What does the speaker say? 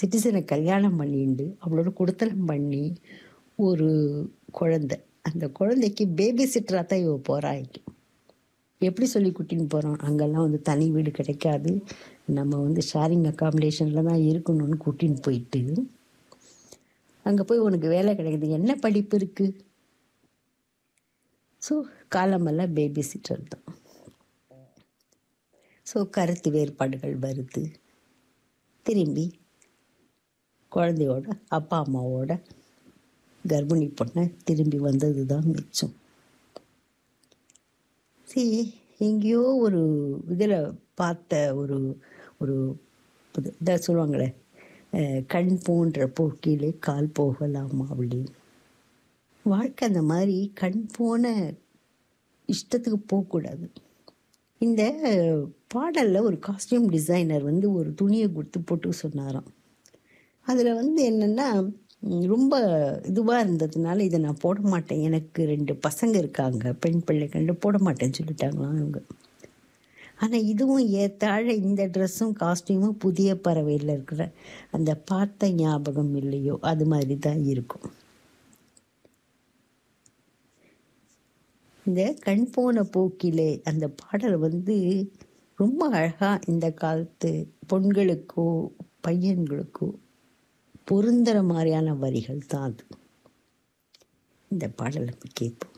சிட்டிசனை கல்யாணம் பண்ணிண்டு அவளோட குடுத்தனம் பண்ணி ஒரு குழந்தை அந்த குழந்தைக்கு பேபி சிட்டராக தான் இவ போகிறாங்க எப்படி சொல்லி கூட்டின்னு போகிறோம் அங்கெல்லாம் வந்து தனி வீடு கிடைக்காது நம்ம வந்து ஷேரிங் அக்காமடேஷனில் தான் இருக்கணும்னு கூட்டின்னு போயிட்டு அங்கே போய் உனக்கு வேலை கிடைக்குது என்ன படிப்பு இருக்குது ஸோ காலமெல்லாம் பேபி சிட்டர் தான் ஸோ கருத்து வேறுபாடுகள் வருது திரும்பி குழந்தையோட அப்பா அம்மாவோட கர்ப்பிணி பொண்ணை திரும்பி வந்தது தான் மிச்சம் சரி எங்கேயோ ஒரு இதில் பார்த்த ஒரு ஒரு இது- இதை சொல்லுவாங்களே அஹ், கண் போன்ற போக்கிலே கால் போகலாமா அப்படின்னு வாழ்க்கை அந்த மாதிரி கண் போன இஷ்டத்துக்கு போகக்கூடாது இந்த பாடலில் ஒரு காஸ்டியூம் டிசைனர் வந்து ஒரு துணியை கொடுத்து போட்டு சொன்னாராம் அதில் வந்து என்னென்னா ரொம்ப இதுவாக இருந்ததுனால இதை நான் போட மாட்டேன் எனக்கு ரெண்டு பசங்க இருக்காங்க பெண் பிள்ளைகள் போட மாட்டேன்னு சொல்லிட்டாங்களாம் அவங்க ஆனால் இதுவும் ஏத்தாழ இந்த ட்ரெஸ்ஸும் காஸ்டியூமும் புதிய பறவையில் இருக்கிற அந்த பார்த்த ஞாபகம் இல்லையோ அது மாதிரி தான் இருக்கும் இந்த கண் போன போக்கிலே அந்த பாடல் வந்து ரொம்ப அழகாக இந்த காலத்து பொண்களுக்கோ பையன்களுக்கோ பொருந்துற மாதிரியான வரிகள் தான் அது இந்த பாடலை நம்ம கேட்போம்